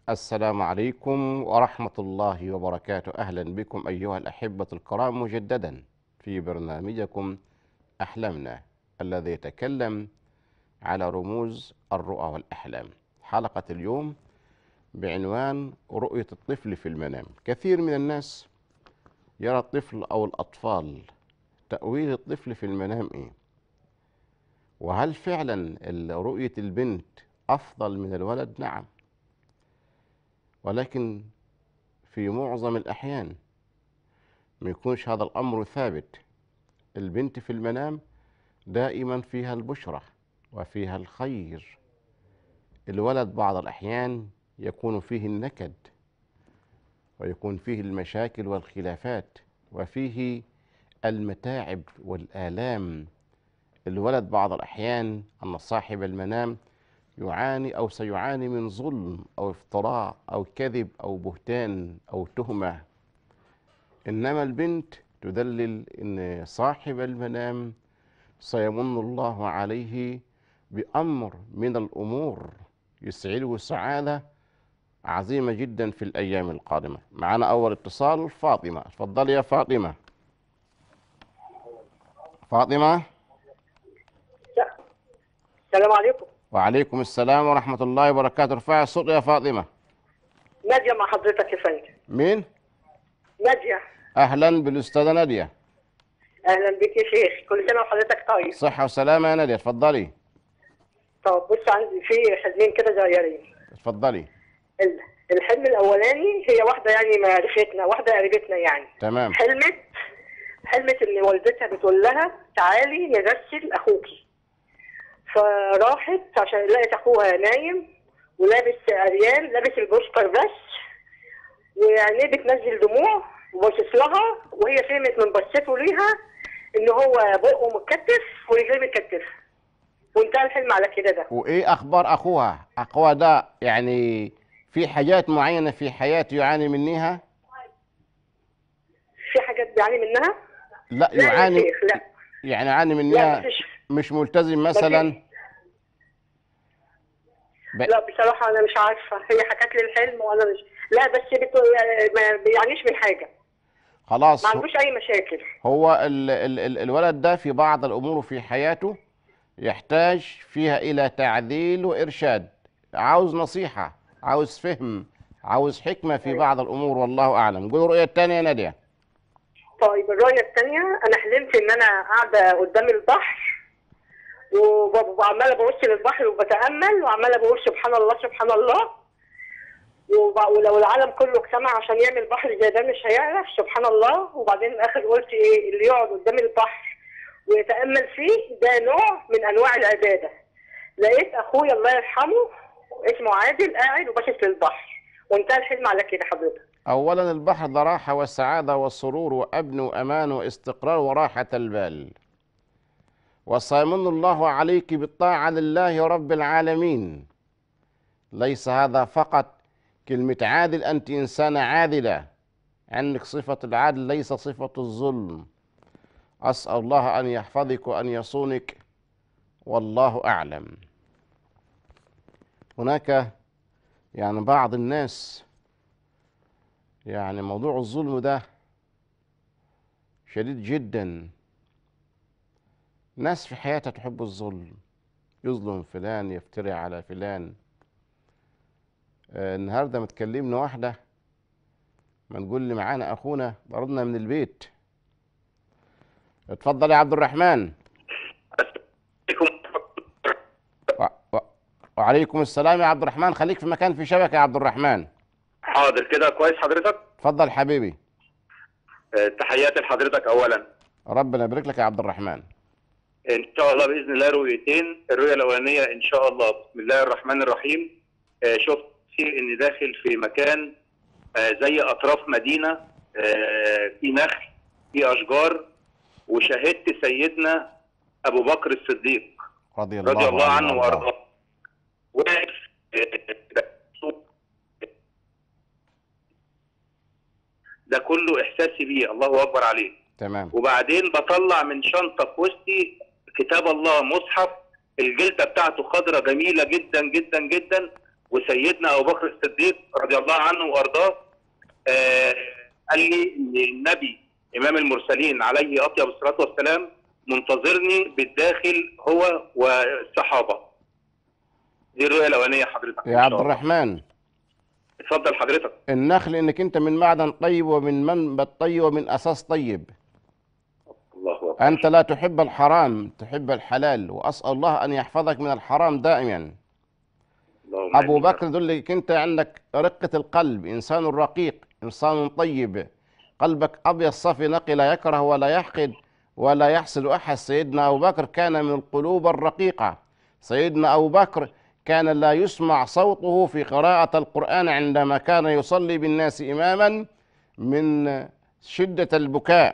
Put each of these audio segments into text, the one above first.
السلام عليكم ورحمة الله وبركاته أهلا بكم أيها الأحبة الكرام مجددا في برنامجكم أحلامنا الذي يتكلم على رموز الرؤى والأحلام حلقة اليوم بعنوان رؤية الطفل في المنام كثير من الناس يرى الطفل أو الأطفال تأويل الطفل في المنام إيه وهل فعلا رؤية البنت أفضل من الولد نعم ولكن في معظم الأحيان ما يكونش هذا الأمر ثابت البنت في المنام دائما فيها البشرة وفيها الخير الولد بعض الأحيان يكون فيه النكد ويكون فيه المشاكل والخلافات وفيه المتاعب والآلام الولد بعض الأحيان أن صاحب المنام يعاني أو سيعاني من ظلم أو افتراء أو كذب أو بهتان أو تهمة إنما البنت تدلل أن صاحب المنام سيمن الله عليه بأمر من الأمور يسعده سعادة عظيمة جدا في الأيام القادمة معنا أول اتصال فاطمة تفضلي يا فاطمة فاطمة السلام عليكم وعليكم السلام ورحمة الله وبركاته ارفعي الصوت يا فاطمة نادية مع حضرتك يا فندم مين؟ نادية أهلا بالأستاذة نادية أهلا بك يا شيخ كل سنة وحضرتك طيب صحة وسلامة يا نادية اتفضلي طب بص عندي في حلمين كده صغيرين اتفضلي ال- الحلم الأولاني هي واحدة يعني معرفتنا واحدة قريبتنا يعني تمام حلمت حلمت إن والدتها بتقول لها تعالي نغسل أخوكي فراحت عشان لقت أخوها نايم ولابس عريان لابس البوستر بس وعينيه بتنزل دموع وباصص لها وهي فهمت من بصته ليها ان هو بقه متكتف ورجليه متكتفه وانتهى الحلم على كده ده وإيه أخبار أخوها؟ أخوها ده يعني في حاجات معينة في حياته يعاني منها؟ في حاجات بيعاني منها لا لا يا يعاني شيخ لا يعني يعاني لا منها مفيش مش ملتزم مثلا ب... لا بصراحه انا مش عارفه هي حكت لي الحلم وانا مش لا بس بتو... ما بيعانيش من حاجه خلاص ما هو- عندوش اي مشاكل هو ال ال ال الولد ده في بعض الأمور في حياته يحتاج فيها إلى تعديل وإرشاد عاوز نصيحة عاوز فهم عاوز حكمة في بعض الأمور والله أعلم قول الرؤية الثانية يا نادية طيب الرؤيه الثانيه انا حلمت ان انا قاعده قدام البحر وب- وعماله ببص للبحر وبتامل وعماله بقول سبحان الله سبحان الله وب- ولو العالم كله اجتمع عشان يعمل بحر زي ده مش هيعرف سبحان الله وبعدين في الاخر قلت ايه اللي يقعد قدام البحر ويتامل فيه ده نوع من انواع العباده لقيت اخويا الله يرحمه اسمه عادل قاعد وباصص للبحر وانتهى الحلم على كده حضرتك أولا البحر ده راحة والسعادة والسرور وأمن وأمان واستقرار وراحة البال وسيمن الله عليك بالطاعة لله رب العالمين ليس هذا فقط كلمة عادل أنت إنسانة عادلة عندك صفة العدل ليس صفة الظلم أسأل الله أن يحفظك وأن يصونك والله أعلم هناك يعني بعض الناس يعني موضوع الظلم ده شديد جدا ناس في حياتها تحب الظلم يظلم فلان يفتري على فلان آه النهارده متكلمنا واحده ما نقول لي معانا اخونا طردنا من البيت اتفضل يا عبد الرحمن و... و... وعليكم السلام يا عبد الرحمن خليك في مكان في شبكه يا عبد الرحمن حاضر كده كويس حضرتك اتفضل حبيبي آه، تحياتي لحضرتك اولا ربنا يبارك لك يا عبد الرحمن ان شاء الله باذن الله رؤيتين الرؤيه الاولانيه ان شاء الله بسم الله الرحمن الرحيم آه، شفت في اني داخل في مكان آه، زي اطراف مدينه آه، في نخل في اشجار وشاهدت سيدنا ابو بكر الصديق رضي الله, رضي الله عنه وأرضاه. وارضاه واقف آه، ده كله احساسي بيه الله اكبر عليه تمام وبعدين بطلع من شنطه في وسطي كتاب الله مصحف الجلده بتاعته خضرة جميله جدا جدا جدا وسيدنا ابو بكر الصديق رضي الله عنه وارضاه آه، قال لي ان النبي امام المرسلين عليه اطيب الصلاه والسلام منتظرني بالداخل هو والصحابه دي الرؤيه الاولانيه حضرتك إن يا شاء عبد الله. الرحمن اتفضل حضرتك النخل انك انت من معدن طيب ومن منبت طيب ومن اساس طيب الله اكبر انت لا تحب الحرام تحب الحلال واسال الله ان يحفظك من الحرام دائما اللهم ابو آمين يا بكر يقول لك انت عندك رقه القلب انسان رقيق انسان طيب قلبك ابيض صافي نقي لا يكره ولا يحقد ولا يحسد احد سيدنا ابو بكر كان من القلوب الرقيقه سيدنا ابو بكر كان لا يسمع صوته في قراءه القران عندما كان يصلي بالناس اماما من شده البكاء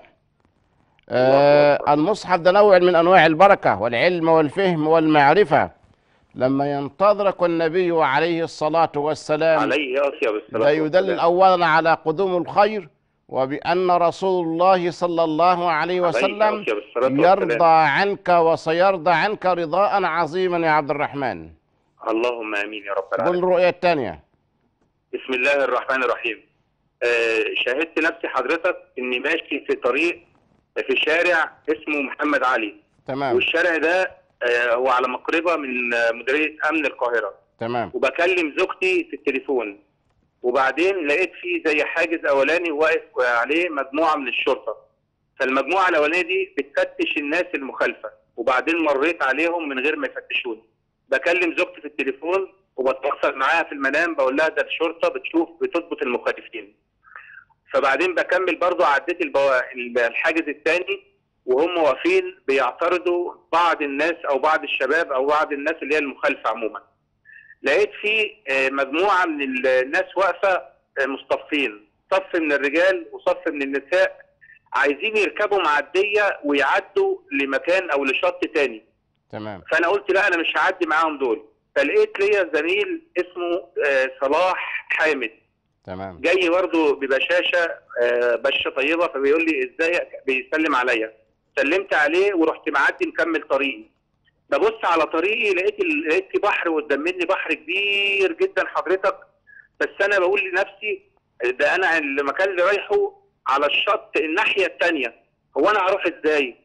آه المصحف ده نوع من انواع البركه والعلم والفهم والمعرفه لما ينتظرك النبي عليه الصلاه والسلام عليه اطيب الصلاه ده يدلل والسلام. اولا على قدوم الخير وبان رسول الله صلى الله عليه عليه وسلم أطيب الصلاة والسلام. يرضى عنك وسيرضى عنك رضاء عظيما يا عبد الرحمن اللهم امين يا رب قل العالمين الرؤيه الثانيه بسم الله الرحمن الرحيم آه شاهدت نفسي حضرتك اني ماشي في طريق في شارع اسمه محمد علي تمام والشارع ده آه هو على مقربه من آه، مديريه امن القاهره تمام وبكلم زوجتي في التليفون وبعدين لقيت فيه زي حاجز اولاني واقف عليه مجموعه من الشرطه فالمجموعه الاولانيه دي بتفتش الناس المخالفه وبعدين مريت عليهم من غير ما يفتشوني بكلم زوجتي في التليفون وبتواصل معاها في المنام بقول لها ده الشرطه بتشوف بتضبط المخالفين فبعدين بكمل برضو عديت البوا... الحاجز الثاني وهم واقفين بيعترضوا بعض الناس او بعض الشباب او بعض الناس اللي هي المخالفه عموما لقيت في آه، مجموعه من ال- الناس واقفه آه، مصطفين صف من الرجال وصف من النساء عايزين يركبوا معديه ويعدوا لمكان او لشط تاني تمام فانا قلت لا انا مش هعدي معاهم دول فلقيت ليا زميل اسمه آه، صلاح حامد تمام جاي برضه ببشاشه آه، بشه طيبه فبيقول لي ازيك بيسلم عليا سلمت عليه ورحت معدي مكمل طريقي ببص على طريقي لقيت ال- لقيت في بحر قدام مني بحر كبير جدا حضرتك بس انا بقول لنفسي ده انا المكان اللي رايحه على الشط الناحيه الثانيه هو انا هروح ازاي؟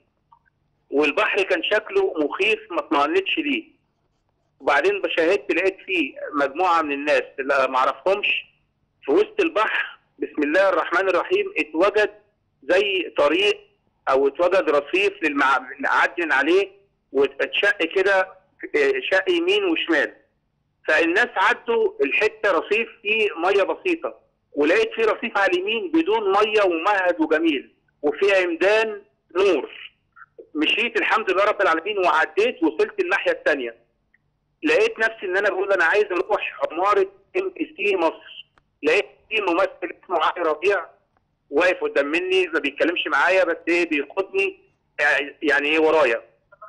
والبحر كان شكله مخيف ما اطمئنتش ليه وبعدين بشاهدت لقيت فيه مجموعه من الناس اللي ما اعرفهمش في وسط البحر بسم الله الرحمن الرحيم اتوجد زي طريق او اتوجد رصيف للمع... نعدي من عليه واتشق كده اه، شق يمين وشمال فالناس عدوا الحته رصيف فيه ميه بسيطه ولقيت فيه رصيف على اليمين بدون ميه ومهد وجميل وفيه عمدان نور مشيت الحمد لله رب العالمين وعديت وصلت الناحيه الثانيه لقيت نفسي ان انا بقول انا عايز اروح عماره ام بي سي مصر لقيت في ممثل اسمه علي ربيع واقف قدام مني ما بيتكلمش معايا بس ايه بيقودني يعني ايه ورايا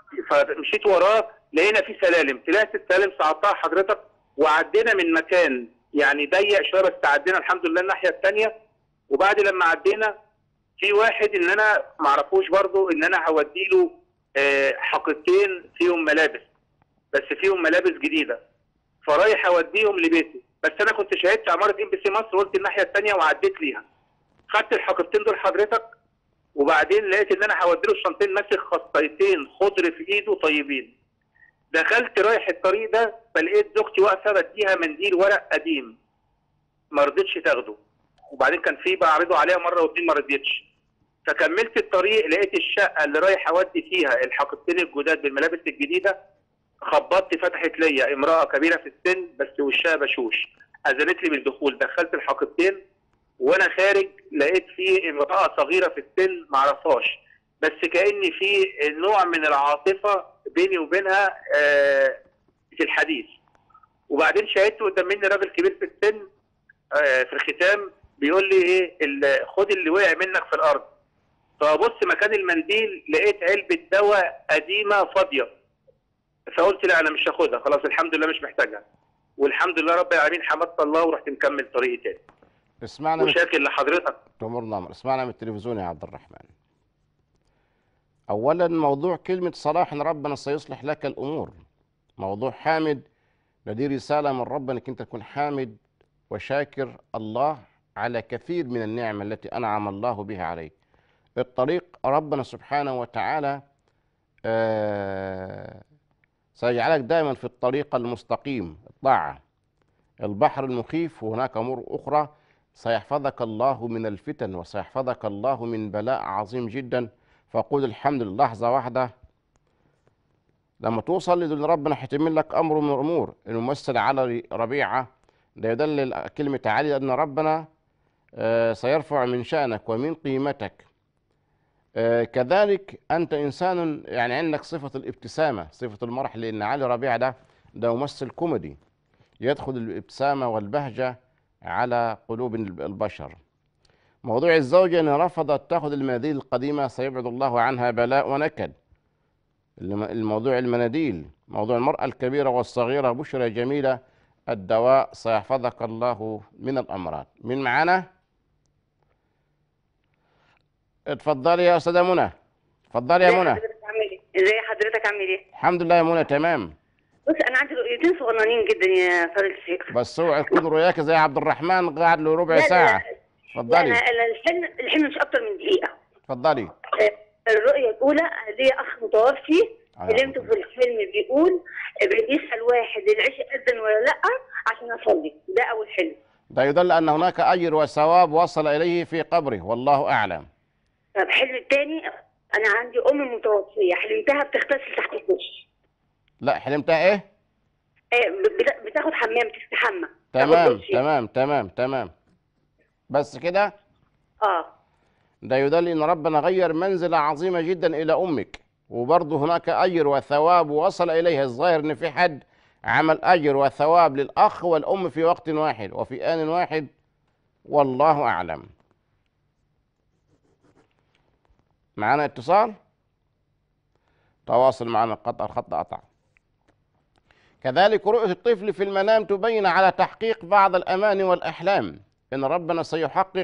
فمشيت وراه لقينا في سلالم طلعت السلالم صعدتها حضرتك وعدينا من مكان يعني ضيق شويه بس عدينا الحمد لله الناحيه الثانيه وبعد لما عدينا في واحد ان انا ما اعرفوش برضو ان انا هودي له آه، حقيبتين فيهم ملابس بس فيهم ملابس جديده فرايح اوديهم لبيتي بس انا كنت شاهدت عماره ام بي سي مصر وقلت الناحيه الثانيه وعديت ليها خدت الحقيبتين دول حضرتك وبعدين لقيت ان انا هودي له الشنطين ماسك خصايتين خضر في ايده طيبين دخلت رايح الطريق ده فلقيت زوجتي واقفه بديها منديل ورق قديم ما رضتش تاخده وبعدين كان في بعرضه عليها مره واتنين ما رضيتش فكملت الطريق لقيت الشقه اللي رايح اودي فيها الحقيبتين الجداد بالملابس الجديده خبطت فتحت ليا امراه كبيره في السن بس وشها بشوش اذنت لي بالدخول دخلت الحقيبتين وانا خارج لقيت في امراه صغيره في السن معرفهاش بس كان في نوع من العاطفه بيني وبينها آه، في الحديث وبعدين شاهدت قدام مني راجل كبير في السن آه، في الختام بيقول لي ايه ال- خد اللي وقع منك في الارض فبص مكان المنديل لقيت علبه دواء قديمه فاضيه فقلت لا انا مش هاخدها خلاص الحمد لله مش محتاجها والحمد لله رب العالمين حمدت الله ورحت مكمل طريقي تاني اسمعنا من وشاكر لحضرتك تمرنا أمر. اسمعنا من التلفزيون يا عبد الرحمن اولا موضوع كلمه صلاح ان ربنا سيصلح لك الامور موضوع حامد فدي رسالة من ربنا انك انت تكون حامد وشاكر الله على كثير من النعم التي انعم الله بها عليك الطريق ربنا سبحانه وتعالى آه سيجعلك دائما في الطريق المستقيم الطاعة البحر المخيف وهناك أمور أخرى سيحفظك الله من الفتن وسيحفظك الله من بلاء عظيم جدا فقول الحمد لله لحظة واحدة لما توصل لدول ربنا هيتم لك أمر من الأمور الممثل على ربيعة ده يدل كلمة علي أن ربنا آه، سيرفع من شأنك ومن قيمتك آه، كذلك أنت إنسان يعني عندك صفة الابتسامة صفة المرح لأن علي ربيعة ده ده ممثل كوميدي يدخل الابتسامة والبهجة على قلوب البشر موضوع الزوجة إن رفضت تأخذ المناديل القديمة سيبعد الله عنها بلاء ونكد الم- الموضوع المناديل موضوع المرأة الكبيرة والصغيرة بشرى جميلة الدواء سيحفظك الله من الأمراض من معانا اتفضلي يا أستاذة منى اتفضلي يا ازي منى حضرتك عامل ايه؟ ازي حضرتك عامل ايه؟ الحمد لله يا منى تمام بص انا عندي رؤيتين صغننين جدا يا فضيلة الشيخ بس اوعي تكون رؤياك زي عبد الرحمن قاعد له ربع لا، لا، ساعة لا اتفضلي انا أنا الحلم الحلم مش اكتر من دقيقة اتفضلي آه، الرؤية الأولى ليا أخ متوفي كلمته في الحلم بيقول بيسأل واحد العشاء أذن ولا لأ عشان أصلي ده أول حلم ده يدل أن هناك أجر وثواب وصل إليه في قبره والله أعلم طب الحلم الثاني أنا عندي أم متوفية حلمتها بتغتسل تحت الدش لا حلمتها إيه؟ آه، بت- بتاخد حمام تستحمى تاخد تمام دش. تمام تمام تمام بس كده اه ده يدل ان ربنا غير منزله عظيمه جدا الى امك وبرضه هناك اجر وثواب وصل اليها الظاهر ان في حد عمل اجر وثواب للاخ والام في وقت واحد وفي ان واحد والله اعلم معنا اتصال تواصل معنا قطع الخط قطع كذلك رؤية الطفل في المنام تبين على تحقيق بعض الأماني والأحلام إن ربنا سيحقق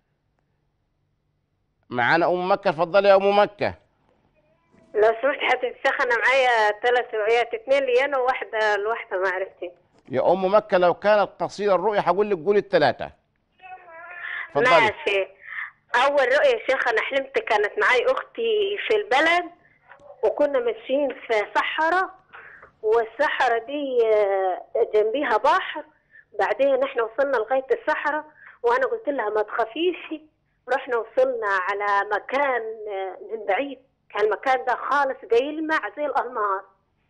معانا ام مكه اتفضلي يا ام مكه لو سمحت حضرتك الشيخ انا معايا ثلاث رؤيات اثنين لي انا وواحده لواحده ما عرفتي يا ام مكه لو كانت قصيره الرؤيه هقول لك قولي الثلاثه اتفضلي ماشي اول رؤيه يا شيخ انا حلمت كانت معاي اختي في البلد وكنا ماشيين في صحراء والصحراء دي آه، جنبيها بحر بعدين احنا وصلنا لغايه الصحراء وانا قلت لها ما تخافيش رحنا وصلنا على مكان آه، من بعيد كان المكان ده خالص جاي يلمع زي الانهار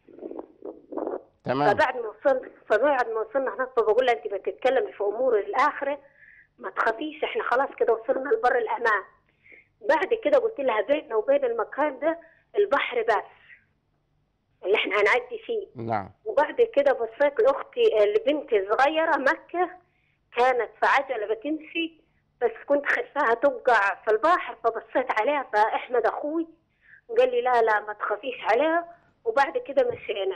تمام فبعد ما وصلت فبعد ما وصلنا هناك فبقول لها انت بتتكلمي في امور الاخره ما تخافيش احنا خلاص كده وصلنا لبر الامان بعد كده قلت لها بيننا وبين المكان ده البحر بس اللي احنا هنعدي فيه نعم وبعد كده بصيت لاختي لبنتي صغيره مكه كانت في عجله بتمشي بس كنت خايفاها توقع في البحر فبصيت عليها فاحمد اخوي قال لي لا لا ما تخافيش عليها وبعد كده مشينا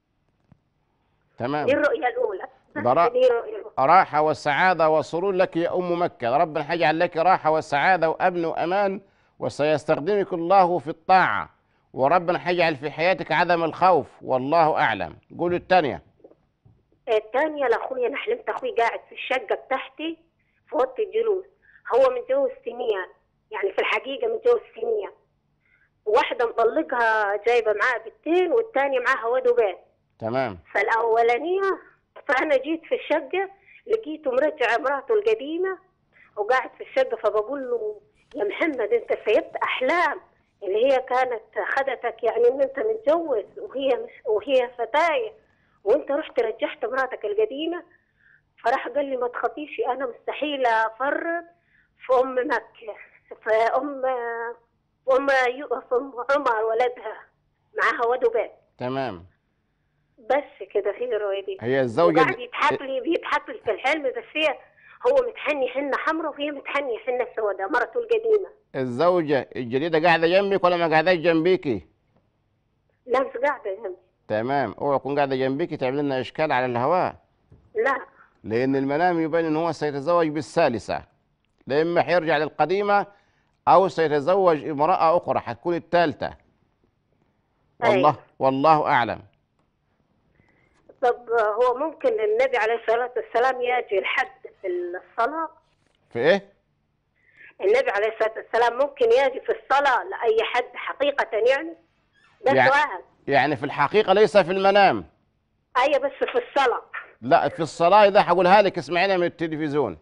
تمام دي الرؤية الأولى براء. دي الرؤية الأولى. راحة والسعادة والسرور لك يا أم مكة ربنا هيجعل لك راحة والسعادة وأمن وأمان وسيستخدمك الله في الطاعة وربنا هيجعل في حياتك عدم الخوف والله أعلم قولوا الثانية الثانية لأخويا أنا حلمت أخوي قاعد في الشقة بتاعتي في أوضة الجلوس هو متجوز سنية يعني في الحقيقة متجوز سنية واحدة مطلقها جايبة معاها بنتين والثانية معاها ولد وبنت تمام فالأولانية فأنا جيت في الشقة لقيته مرجع مراته القديمة وقاعد في الشقة فبقول له يا محمد أنت سيبت أحلام اللي هي كانت خدتك يعني إن أنت متجوز وهي مش وهي فتاية وأنت رحت رجعت مراتك القديمة فراح قال لي ما تخافيش أنا مستحيل أفرط في أم مكة في أم في أم يو- في أم عمر ولدها معاها ولد وبنت تمام بس كده في الرواية دي هي الزوجة وقاعد يضحك لي بيضحك لي في الحلم بس هي هو متحني حنة حمراء وهي متحني حنة سوداء مرته القديمة الزوجة الجديدة قاعدة جنبك ولا ما قاعدة جنبيكي لا مش قاعدة جنبي تمام اوعى تكون قاعدة جنبيكي تعمل لنا إشكال على الهواء لا لأن المنام يبين إن هو سيتزوج بالثالثة لا إما حيرجع للقديمة أو سيتزوج امرأة أخرى حتكون الثالثة والله أيوة. والله أعلم طب هو ممكن النبي عليه الصلاة والسلام يجي الحد في الصلاة في ايه النبي عليه الصلاة والسلام ممكن يجي في الصلاة لأي حد حقيقة يعني ده يعني- سؤال يعني في الحقيقة ليس في المنام أي بس في الصلاة لا في الصلاة إذا هقولها لك اسمعينا من التلفزيون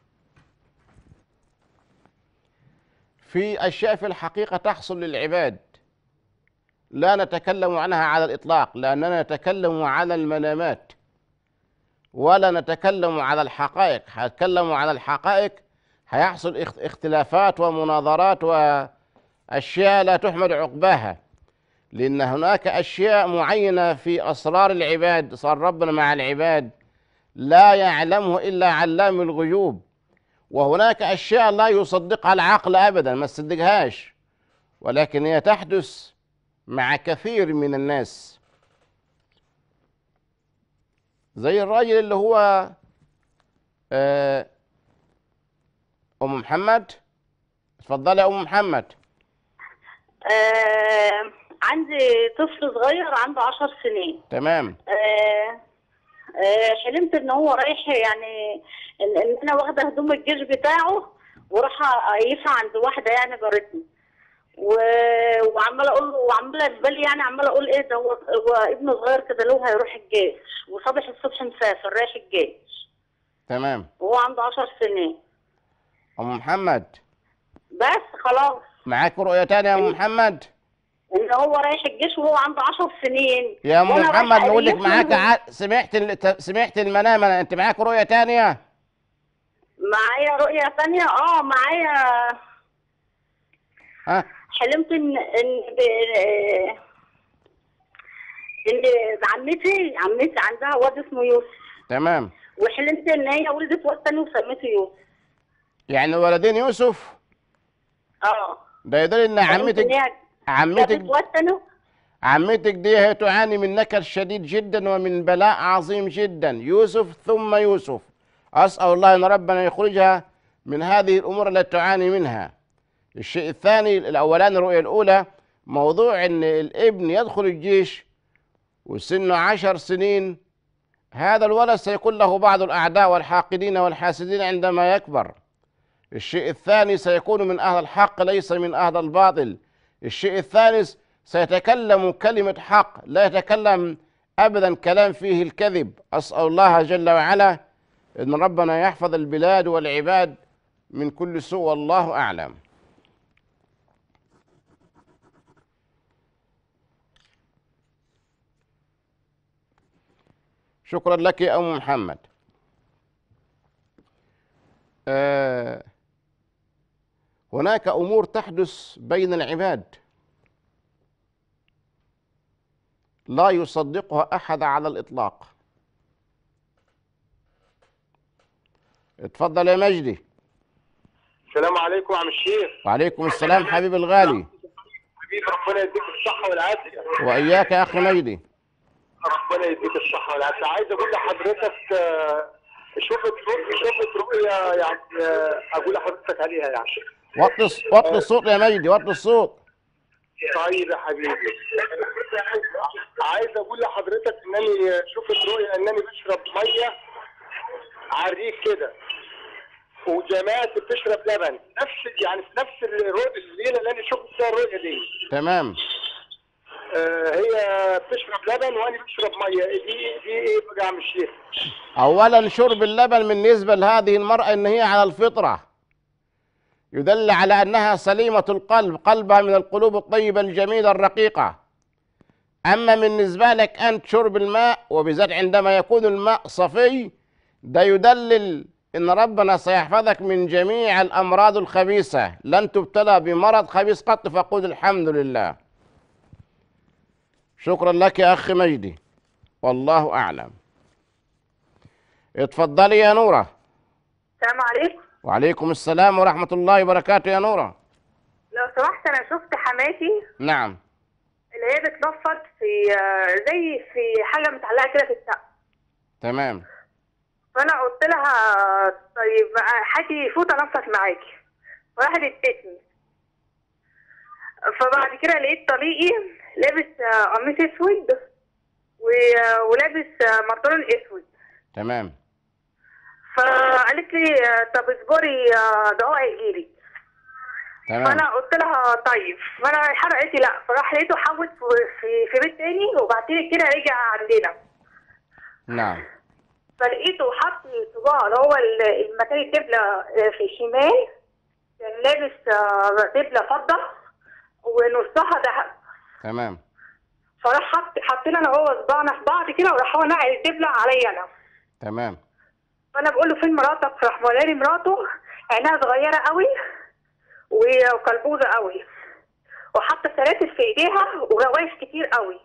في أشياء في الحقيقة تحصل للعباد لا نتكلم عنها على الإطلاق لأننا نتكلم على المنامات ولا نتكلم على الحقائق هنتكلم على الحقائق هيحصل اخت- اختلافات ومناظرات وأشياء لا تحمد عقباها لأن هناك أشياء معينة في أسرار العباد صار ربنا مع العباد لا يعلمه إلا علام الغيوب وهناك أشياء لا يصدقها العقل أبدا ما تصدقهاش ولكن هي تحدث مع كثير من الناس زي الراجل اللي هو آه، أم محمد اتفضلي يا أم محمد آه عندي طفل صغير عنده عشر سنين تمام آه آه حلمت ان هو رايح يعني ان, إن انا واخده هدوم الجيش بتاعه وراح اقيسها عند واحده يعني جارتني و- وعماله اقول له وعماله في بالي يعني عماله اقول ايه ده هو هو ابن صغير كده له هيروح الجيش وصبح الصبح مسافر رايح الجيش تمام وهو عنده عشر سنين أم محمد بس خلاص معاك رؤية تانية يا أم محمد ان هو رايح الجيش وهو عنده عشر سنين يا ام وأنا رايحة محمد نقول لك أقيسه معاك ع... سمعت ال... سمعت المنام أنا انت معاك رؤيه تانية معايا رؤية تانية اه معايا ها حلمت ان ان ب- ان عمتي عمتي عندها واد اسمه يوسف تمام وحلمت ان هي ولدت واد تاني وسميته يوسف يعني ولدين يوسف اه ده يدل ان حلمت عمتك إن هي عمتك جابت واد تاني عمتك دي هي تعاني من نكد شديد جدا ومن بلاء عظيم جدا يوسف ثم يوسف اسال الله ان ربنا يخرجها من هذه الامور التي تعاني منها الشيء الثاني الاولاني الرؤيه الاولى موضوع ان الابن يدخل الجيش وسنه عشر سنين هذا الولد سيكون له بعض الاعداء والحاقدين والحاسدين عندما يكبر الشيء الثاني سيكون من اهل الحق ليس من اهل الباطل الشيء الثالث سيتكلم كلمة حق لا يتكلم أبدا كلام فيه الكذب أسأل الله جل وعلا أن ربنا يحفظ البلاد والعباد من كل سوء والله أعلم شكرا لك يا أم محمد آه هناك أمور تحدث بين العباد لا يصدقها احد على الاطلاق اتفضل يا مجدي السلام عليكم يا عم الشيخ وعليكم السلام حبيبي الغالي حبيبي ربنا يديك الصحة والعافية واياك يا اخي مجدي ربنا يديك الصحة والعافية عايز أقول لحضرتك آه، شوفت شوفت رؤية يعني آه، أقول لحضرتك عليها يعني وطي الص- وطي الصوت يا مجدي وطي الصوت طيب يا حبيبي عايز أقول لحضرتك إنني شوفت رؤية إنني بشرب مية على الريق كده وجماعة بتشرب لبن نفس يعني في نفس الرؤية الليلة اللي أنا شفت فيها الرؤية دي تمام آه، هي بتشرب لبن وانا بشرب ميه دي دي ايه بقى يا عم الشيخ اولا شرب اللبن بالنسبه لهذه المراه ان هي على الفطره يدل على انها سليمه القلب قلبها من القلوب الطيبه الجميله الرقيقه اما بالنسبه لك انت شرب الماء وبالذات عندما يكون الماء صفي ده يدلل ان ربنا سيحفظك من جميع الامراض الخبيثه لن تبتلى بمرض خبيث قط فقل الحمد لله شكرا لك يا اخي مجدي والله اعلم اتفضلي يا نوره السلام عليكم وعليكم السلام ورحمه الله وبركاته يا نوره لو سمحت انا شفت حماتي نعم اللي هي بتنفض في زي في حاجه متعلقه كده في السقف تمام فانا قلت لها طيب هاتي فوطه انفض معاكي فراحت ادتني فبعد كده لقيت طريقي لابس قميص اسود و- ولابس آه، بنطلون اسود تمام فقالت لي آه، طب اصبري آه، ده هو هيجيلي تمام فانا قلت لها طيب فانا حرقت لي لا فراح لقيته حول في في, في بيت تاني وبعدين كده رجع عندنا نعم فلقيته حط صباعه اللي هو ال- المكان الدبلة آه، في الشمال كان لابس آه، دبلة فضة ونصها ذهب تمام فراح حط حطينا انا وهو صباعنا في بعض كده وراح هو نقل الدبلة عليا انا تمام فانا بقول له فين مراتك فراح مولاني مراته عينها صغيره قوي و- وقلبوزه قوي وحاطه سلاسل في ايديها وغوايش كتير قوي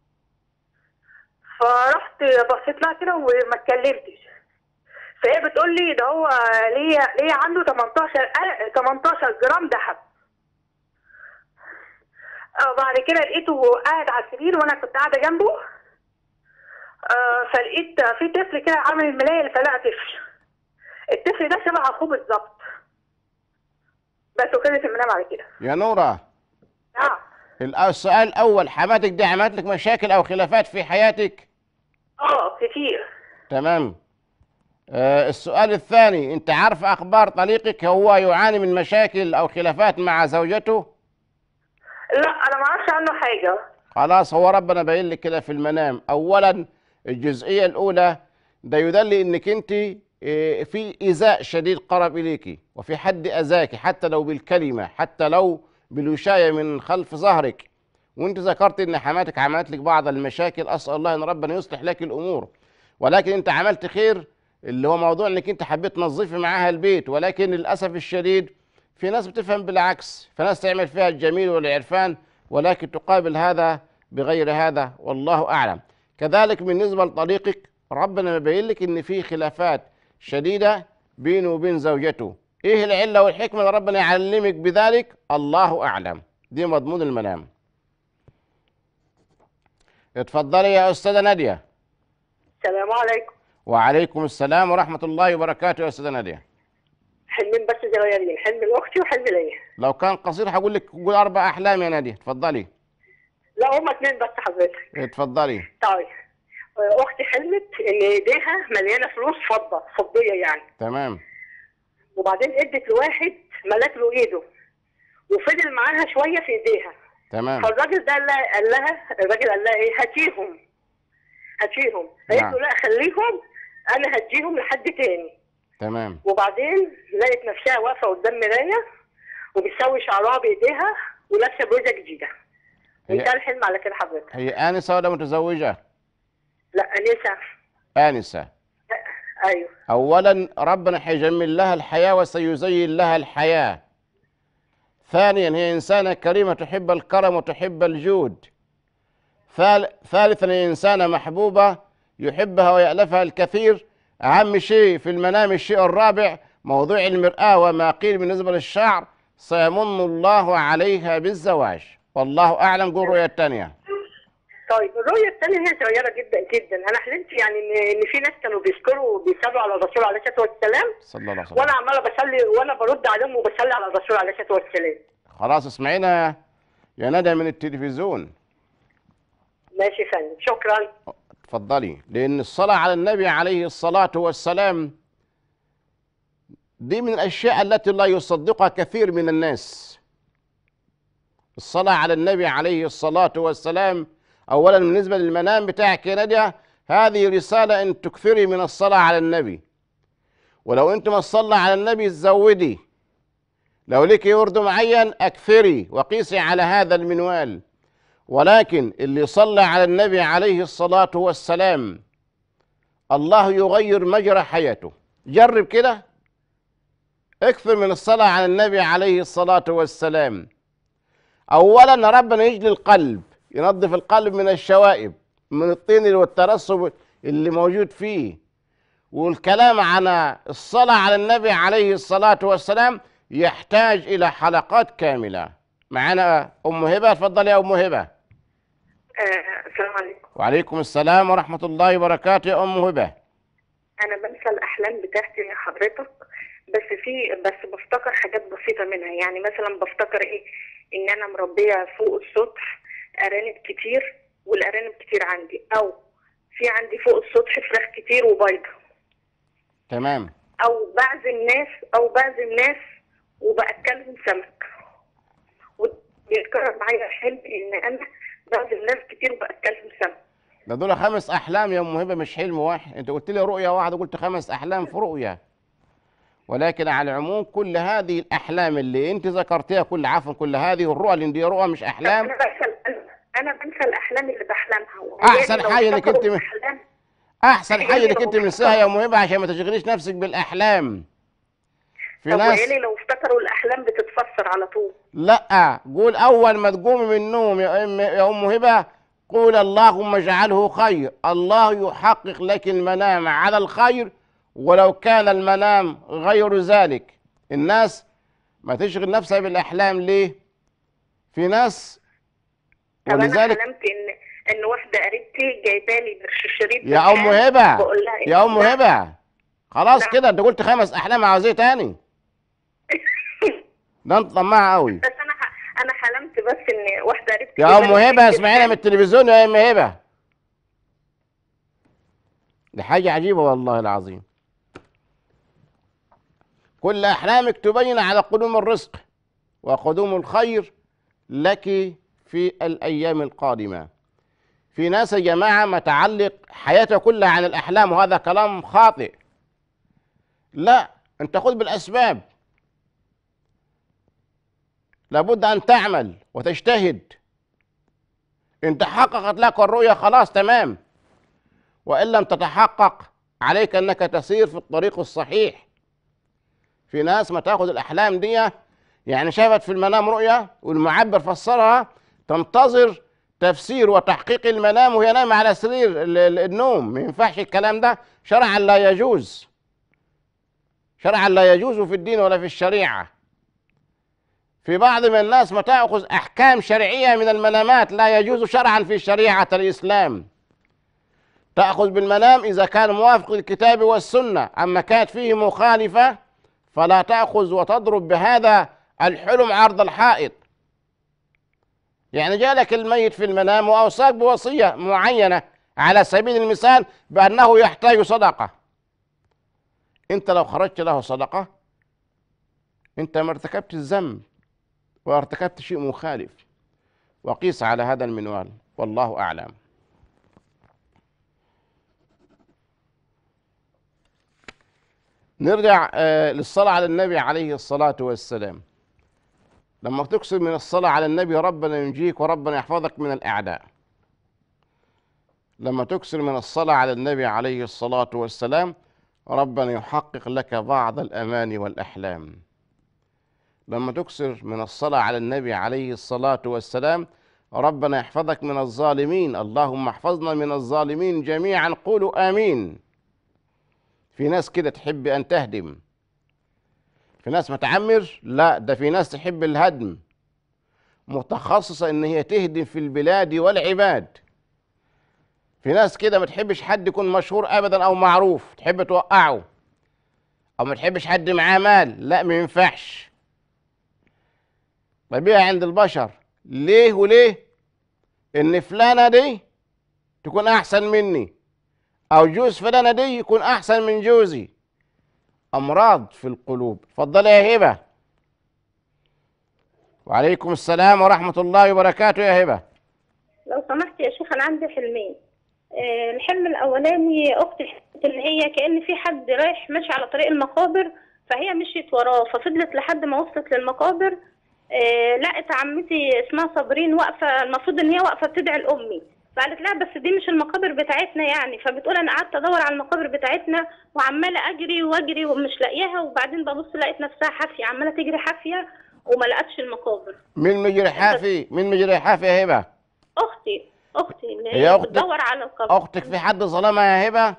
فرحت بصيت لها كده وما اتكلمتش فهي بتقول لي ده هو ليه ليه عنده 18 أل- 18 جرام ذهب آه، بعد كده لقيته قاعد على السرير وانا كنت قاعده جنبه آه، فلقيت في طفل كده عامل الملاية فلقى طفل الطفل ده شبه اخوه بالظبط بس وكانت المنام على كده يا نورة اه الأ- السؤال الأول حماتك دي عملت لك مشاكل أو خلافات في حياتك اه كتير تمام آه السؤال الثاني أنت عارف أخبار طليقك هو يعاني من مشاكل أو خلافات مع زوجته لا انا ما اعرفش عنه حاجه خلاص هو ربنا باين لك كده في المنام اولا الجزئيه الاولى ده يدل انك انت إيه، في ايذاء شديد قرب اليك وفي حد اذاك حتى لو بالكلمه حتى لو بالوشايه من خلف ظهرك وانت ذكرت ان حماتك عملت لك بعض المشاكل اسال الله ان ربنا يصلح لك الامور ولكن انت عملت خير اللي هو موضوع انك انت حبيت تنظفي معاها البيت ولكن للاسف الشديد في ناس بتفهم بالعكس فناس تعمل فيها الجميل والعرفان ولكن تقابل هذا بغير هذا والله اعلم كذلك بالنسبه لطريقك ربنا مبين لك ان في خلافات شديده بينه وبين زوجته ايه العله والحكمه اللي ربنا يعلمك بذلك الله اعلم دي مضمون المنام اتفضلي يا استاذه ناديه السلام عليكم وعليكم السلام ورحمه الله وبركاته يا استاذه ناديه حلمين بس صغيرين حلم لاختي وحلم ليا لو كان قصير هقول لك قول اربع احلام يا ناديه اتفضلي لا هما اتنين بس حضرتك اتفضلي طيب آه، اختي حلمت ان ايديها مليانه فلوس فضه فضيه يعني تمام وبعدين ادت لواحد ملك له ايده وفضل معاها شويه في ايديها تمام فالراجل ده قال لها قال لها الراجل قال لها ايه هاتيهم هاتيهم قالت نعم. له لا خليهم انا هديهم لحد تاني تمام وبعدين لقت نفسها واقفه قدام مرايه وبتسوي شعرها بايديها ولابسه بلوزه جديده هي- وانتهى الحلم على كده حضرتك هي آنسة ولا متزوجة؟ لا انسه آنسة ايوه أولا ربنا حيجمل لها الحياة وسيزين لها الحياة ثانيا هي إنسانة كريمة تحب الكرم وتحب الجود ثال- ثالثا هي إنسانة محبوبة يحبها ويألفها الكثير أهم شيء في المنام الشيء الرابع موضوع المرآة وما قيل بالنسبة للشعر سيمن الله عليها بالزواج والله أعلم قول الرؤية الثانية طيب الرؤيه الثانيه هي صغيره جدا جدا انا حلمت يعني ان ان في ناس كانوا بيذكروا وبيصلوا على الرسول عليه الصلاه والسلام صلى الله عليه وسلم وانا عماله بصلي وانا برد عليهم وبصلي على الرسول عليه الصلاه والسلام خلاص اسمعينا يا ندى من التلفزيون ماشي يا فندم شكرا اتفضلي لأن الصلاة على النبي عليه الصلاة والسلام دي من الأشياء التي لا يصدقها كثير من الناس الصلاة على النبي عليه الصلاة والسلام أولا بالنسبة للمنام بتاعك يا نادية هذه رسالة أن تكثري من الصلاة على النبي ولو أنت ما تصلى على النبي زودي لو لك ورد معين أكثري وقيسي على هذا المنوال ولكن اللي صلى على النبي عليه الصلاة والسلام الله يغير مجرى حياته جرب كده اكثر من الصلاة على النبي عليه الصلاة والسلام أولا ربنا يجلي القلب ينظف القلب من الشوائب من الطين والترسب اللي موجود فيه والكلام عن الصلاة على النبي عليه الصلاة والسلام يحتاج إلى حلقات كاملة معنا أم هبة تفضلي يا أم هبة آه، السلام عليكم وعليكم السلام ورحمة الله وبركاته يا أم هبة انا بنسى الاحلام بتاعتي يا حضرتك بس في بس بفتكر حاجات بسيطه منها يعني مثلا بفتكر ايه ان انا مربيه فوق السطح ارانب كتير والارانب كتير عندي او في عندي فوق السطح فراخ كتير وبيضه تمام او بعزم ناس او بعزم ناس وباكلهم سمك وبيتكرر معايا حلم ان انا بعزم ناس كتير وباكلهم سمك ده دول خمس احلام يا ام هبه مش حلم واحد انت قلت لي رؤيه واحده قلت خمس احلام في رؤيه ولكن على العموم كل هذه الاحلام اللي انت ذكرتيها كل عفوا كل هذه الرؤى اللي دي رؤى مش احلام انا بنسى انا بنسى الاحلام اللي بحلمها أحسن وعيالي لو حاجة إنك افتكروا أنت- الأحلام- احسن حاجه يعني انك انت لو منساها يا ام هبه عشان ما تشغليش نفسك بالاحلام في طب ناس وعيالي لو افتكروا الاحلام بتتفسر على طول لا قول اول ما تقومي من النوم يا ام يا ام هبه قول اللهم اجعله خير الله يحقق لك المنام على الخير ولو كان المنام غير ذلك الناس ما تشغل نفسها بالاحلام ليه في ناس طب انا ولذلك حلمت ان ان واحده قريبتي جايبالي برشاشريب يا ام هبه بقول لها يا ام لا. هبه خلاص لا. كده انت قلت خمس احلام عاوز ايه تاني ده انت طماعه قوي بس انا ح... انا حلمت بس ان واحده قريبتي يا ام جايبالي هبه برشاشريب اسمعينا من التلفزيون يا ام هبه دي حاجه عجيبه والله العظيم كل احلامك تبين على قدوم الرزق وقدوم الخير لك في الايام القادمه في ناس يا جماعه متعلق حياته كلها عن الاحلام وهذا كلام خاطئ لا انت خذ بالاسباب لابد ان تعمل وتجتهد ان تحققت لك الرؤيا خلاص تمام وان لم تتحقق عليك انك تسير في الطريق الصحيح في ناس ما تاخذ الاحلام دي يعني شافت في المنام رؤيا والمعبر فسرها تنتظر تفسير وتحقيق المنام وهي نايمه على سرير ال- ال- النوم ما ينفعش الكلام ده شرعا لا يجوز شرعا لا يجوز في الدين ولا في الشريعه في بعض من الناس ما تأخذ أحكام شرعية من المنامات لا يجوز شرعا في شريعة الإسلام تأخذ بالمنام إذا كان موافق للكتاب والسنة أما كانت فيه مخالفة فلا تأخذ وتضرب بهذا الحلم عرض الحائط يعني جالك الميت في المنام وأوصاك بوصية معينة على سبيل المثال بأنه يحتاج صدقة أنت لو خرجت له صدقة أنت ما ارتكبت الذنب وارتكبت شيء مخالف وقيس على هذا المنوال والله أعلم نرجع آه، للصلاة على النبي عليه الصلاة والسلام لما تكثر من الصلاة على النبي ربنا ينجيك وربنا يحفظك من الأعداء لما تكثر من الصلاة على النبي عليه الصلاة والسلام ربنا يحقق لك بعض الأماني والأحلام لما تكثر من الصلاة على النبي عليه الصلاة والسلام ربنا يحفظك من الظالمين اللهم احفظنا من الظالمين جميعا قولوا آمين في ناس كده تحب أن تهدم في ناس متعمر لا ده في ناس تحب الهدم متخصصة ان هي تهدم في البلاد والعباد في ناس كده ما تحبش حد يكون مشهور ابدا او معروف تحب توقعه او ما تحبش حد معاه مال لا ما ينفعش طبيعي عند البشر ليه وليه ان فلانة دي تكون احسن مني او جوز فلانة دي يكون احسن من جوزي امراض في القلوب اتفضلي يا هبه وعليكم السلام ورحمه الله وبركاته يا هبه لو سمحت يا شيخ انا عندي حلمين آه، الحلم الاولاني اختي حلمت ان هي كان في حد رايح ماشي على طريق المقابر فهي مشيت وراه ففضلت لحد ما وصلت للمقابر آه، لقت عمتي اسمها صابرين واقفه المفروض ان هي واقفه بتدعي لامي فقالت لها بس دي مش المقابر بتاعتنا يعني فبتقول انا قعدت ادور على المقابر بتاعتنا وعماله اجري واجري ومش لاقياها وبعدين ببص لقيت نفسها حافيه عماله تجري حافيه وما لقتش المقابر مين مجري حافي مين مجري حافي يا هبه اختي اختي اللي هي هي أختك؟ بتدور على القبر اختك في حد ظلمها يا هبه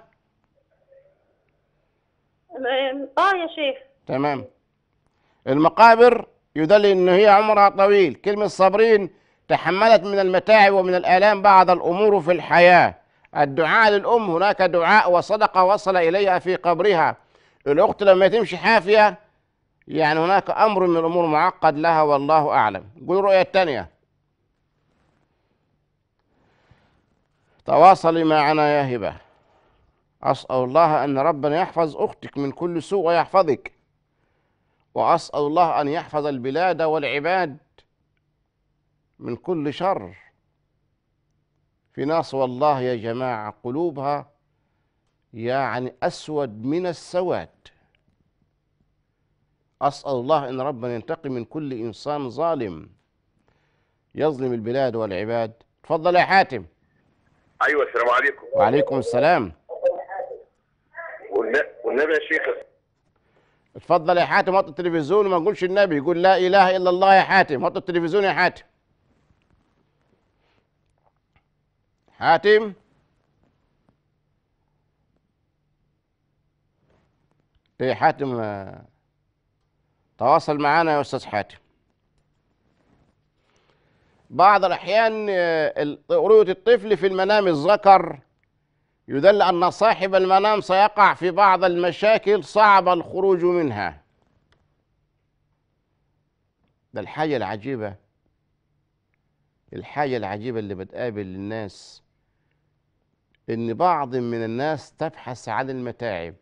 اه يا شيخ تمام المقابر يدل ان هي عمرها طويل كلمه صابرين تحملت من المتاعب ومن الالام بعض الامور في الحياه الدعاء للام هناك دعاء وصدقه وصل اليها في قبرها الاخت لما تمشي حافيه يعني هناك امر من الامور معقد لها والله اعلم قول الرؤيه الثانيه تواصلي معنا يا هبة أسأل الله أن ربنا يحفظ أختك من كل سوء ويحفظك وأسأل الله أن يحفظ البلاد والعباد من كل شر في ناس والله يا جماعة قلوبها يعني أسود من السواد أسأل الله أن ربنا ينتقم من كل إنسان ظالم يظلم البلاد والعباد تفضل يا حاتم ايوه السلام عليكم وعليكم السلام والن- والنبي يا شيخ اتفضل يا حاتم وطي التلفزيون وما نقولش النبي يقول لا اله الا الله يا حاتم وطي التلفزيون يا حاتم حاتم ايه حاتم آه، تواصل معنا يا استاذ حاتم بعض الاحيان آه، ال- رؤيه الطفل في المنام الذكر يدل أن صاحب المنام سيقع في بعض المشاكل صعب الخروج منها ده الحاجة العجيبة الحاجة العجيبة اللي بتقابل الناس إن بعض من الناس تبحث عن المتاعب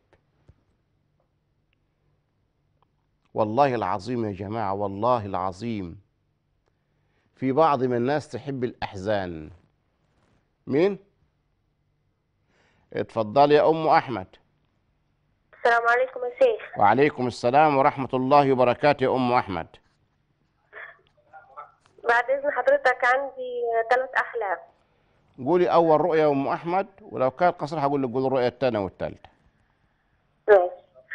والله العظيم يا جماعة والله العظيم في بعض من الناس تحب الأحزان مين؟ اتفضلي يا ام احمد السلام عليكم يا شيخ وعليكم السلام ورحمه الله وبركاته يا ام احمد بعد إذن حضرتك عندي ثلاث أحلام قولي اول رؤيه يا ام احمد ولو كان قصر هقول لك قولي الرؤيه الثانيه والثالثه ماشي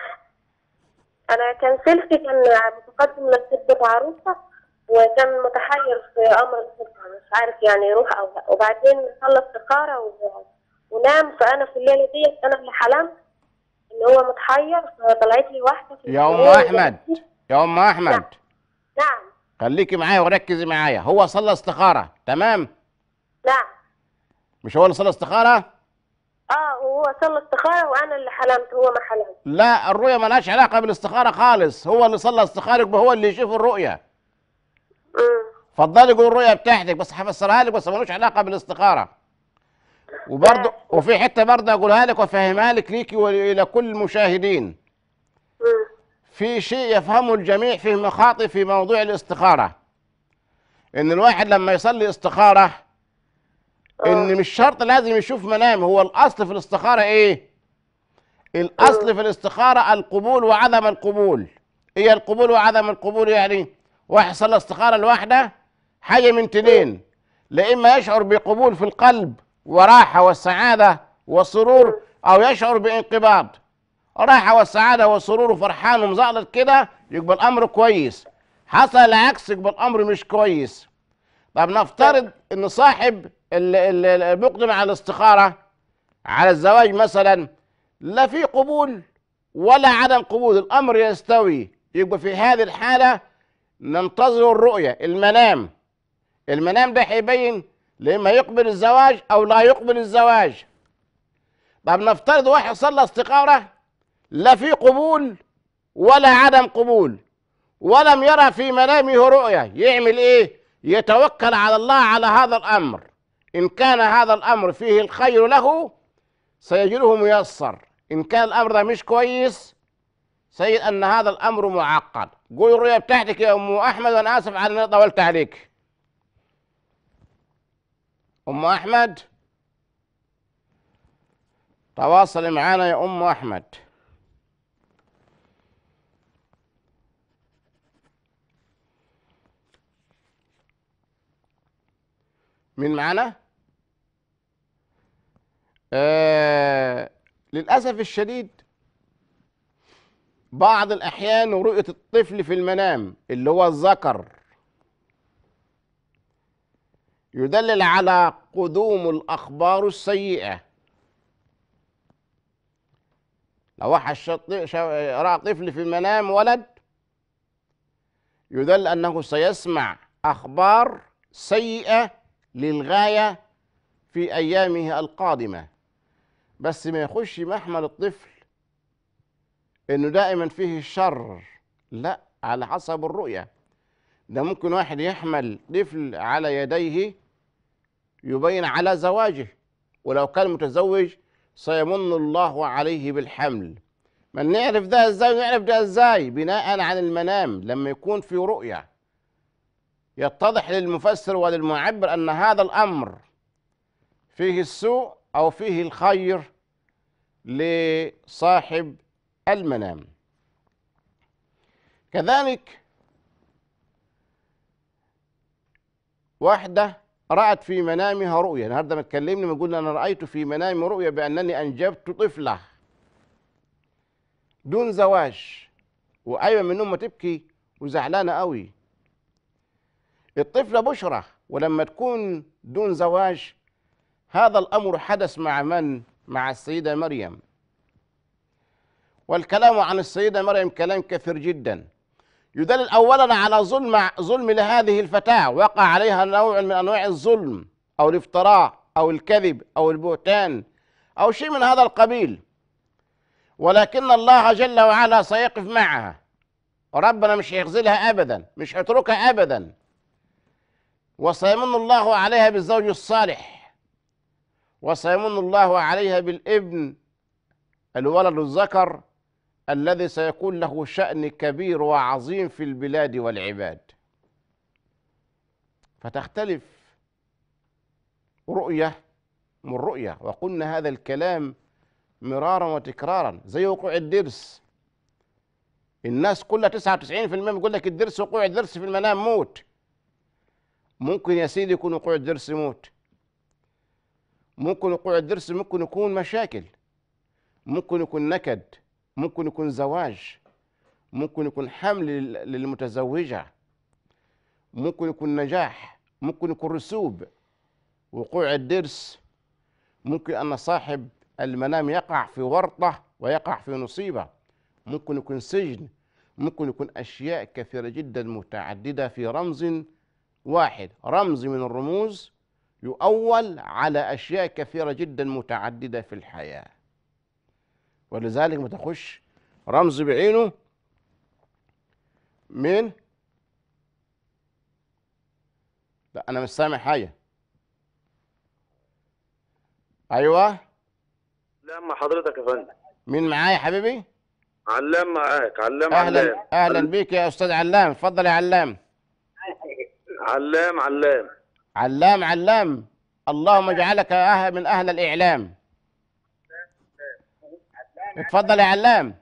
أنا كان سلفي كان متقدم لخطبة عروسة وكان متحير في أمر الخطبة مش عارف يعني يروح أو لا وبعدين صلى استخارة و... ونام فأنا في الليلة ديت أنا اللي حلمت إن هو متحير فطلعت لي واحدة في يا ام الليل احمد يا ام احمد نعم خليكي معايا وركزي معايا هو صلى استخاره تمام نعم مش هو اللي صلى استخاره اه وهو صلى استخارة وأنا اللي حلمت هو ما حلمت لا الرؤيه ملهاش علاقه بالاستخاره خالص هو اللي صلى استخاره يبقى هو اللي يشوف الرؤيه امم اتفضلي قول الرؤيه بتاعتك بس هفسرها لك بس ملوش علاقه بالاستخاره وبرضه وفي حته برضه اقولها لك وافهمها لك ليكي والى كل المشاهدين امم في شيء يفهمه الجميع فهم خاطئ في موضوع الاستخاره ان الواحد لما يصلي استخاره ان مش شرط لازم يشوف منام هو الاصل في الاستخاره ايه الاصل في الاستخاره القبول وعدم القبول ايه القبول وعدم القبول يعني واحد صلى استخاره لوحده حاجه من تنين لا اما يشعر بقبول في القلب وراحه والسعاده والسرور او يشعر بانقباض راحه والسعاده والسرور وفرحان ومزقلط كده يبقى الامر كويس حصل العكس يبقى الامر مش كويس طب نفترض ان صاحب ال- ال- اللي بيقدم على الاستخاره على الزواج مثلا لا في قبول ولا عدم قبول الامر يستوي يبقى في هذه الحاله ننتظر الرؤيه المنام المنام ده هيبين لما يقبل الزواج او لا يقبل الزواج طب نفترض واحد صلى استخاره لا في قبول ولا عدم قبول ولم يرى في منامه رؤيا يعمل ايه يتوكل على الله على هذا الامر ان كان هذا الامر فيه الخير له سيجده ميسر ان كان الامر ده مش كويس سيد ان هذا الامر معقد قول الرؤيا بتاعتك يا ام احمد وانا اسف على اني طولت عليك ام احمد تواصلي معنا يا ام احمد مين معانا؟ آه للأسف الشديد بعض الأحيان رؤية الطفل في المنام اللي هو الذكر يدلل على قدوم الأخبار السيئة لو واحد شط- شا- رأى طفل في المنام ولد يدل أنه سيسمع أخبار سيئة للغاية في أيامه القادمة بس ما يخش محمل الطفل إنه دائما فيه الشر لا على حسب الرؤية ده ممكن واحد يحمل طفل على يديه يبين على زواجه ولو كان متزوج سيمن الله عليه بالحمل ما نعرف ده ازاي ونعرف ده ازاي بناء على المنام لما يكون في رؤية يتضح للمفسر وللمعبر أن هذا الأمر فيه السوء أو فيه الخير لصاحب المنام كذلك واحدة رأت في منامها رؤيا النهارده ما اتكلمنا بنقول أنا رأيت في منامي رؤيا بأنني أنجبت طفلة دون زواج وأيوة من النوم تبكي وزعلانة قوي الطفلة بشرة ولما تكون دون زواج هذا الأمر حدث مع من؟ مع السيدة مريم والكلام عن السيدة مريم كلام كثير جدا يدلل أولا على ظلم ظلم لهذه الفتاة وقع عليها نوع من أنواع الظلم أو الافتراء أو الكذب أو البهتان أو شيء من هذا القبيل ولكن الله جل وعلا سيقف معها ربنا مش هيخذلها أبدا مش هيتركها أبدا وسيمن الله عليها بالزوج الصالح وسيمن الله عليها بالابن الولد الذكر الذي سيكون له شأن كبير وعظيم في البلاد والعباد فتختلف رؤية من رؤية وقلنا هذا الكلام مرارا وتكرارا زي وقوع الدرس الناس كلها 99% بيقول لك الدرس وقوع الدرس في المنام موت ممكن يا سيدي يكون وقوع الدرس موت ممكن وقوع الدرس ممكن يكون مشاكل ممكن يكون نكد ممكن يكون زواج ممكن يكون حمل لل- للمتزوجة ممكن يكون نجاح ممكن يكون رسوب وقوع الدرس ممكن أن صاحب المنام يقع في ورطة ويقع في مصيبة ممكن يكون سجن ممكن يكون أشياء كثيرة جدا متعددة في رمز واحد رمز من الرموز يؤول على أشياء كثيرة جدا متعددة في الحياة ولذلك ما تخش رمز بعينه من لا أنا مش سامع حاجة أيوه لما حضرتك يا فندم مين معايا يا حبيبي؟ علام معاك علام علام أهلا أهلا بيك يا أستاذ علام اتفضل يا علام علام علام علام علام اللهم اجعلك أهل من أهل الإعلام اتفضل يا علام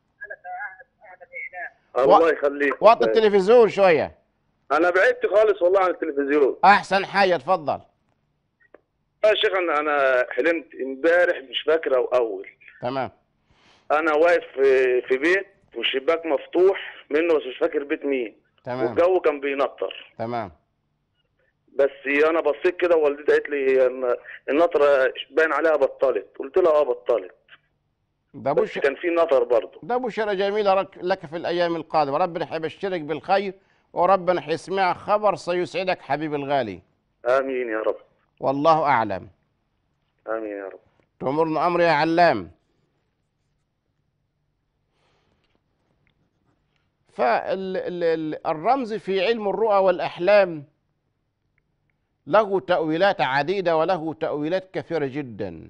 الله يخليك وطي التلفزيون شوية انا بعدت خالص والله عن التلفزيون أحسن حاجة اتفضل يا شيخ انا انا حلمت امبارح مش فاكر او اول تمام انا واقف في, في بيت والشباك مفتوح منه بس مش فاكر بيت مين تمام والجو كان بينطر تمام بس انا بصيت كده ووالدتي قالت لي هي الن- النطره باين عليها بطلت قلت لها اه بطلت ده بس بش كان في نطر برضه ده بشرى جميلة رك- لك في الأيام القادمة ربنا حيبشرك بالخير وربنا حيسمعك خبر سيسعدك حبيبي الغالي امين يا رب والله أعلم امين يا رب تأمرنا أمر يا علام فالرمز في علم الرؤى والأحلام له تأويلات عديدة وله تأويلات كثيرة جدا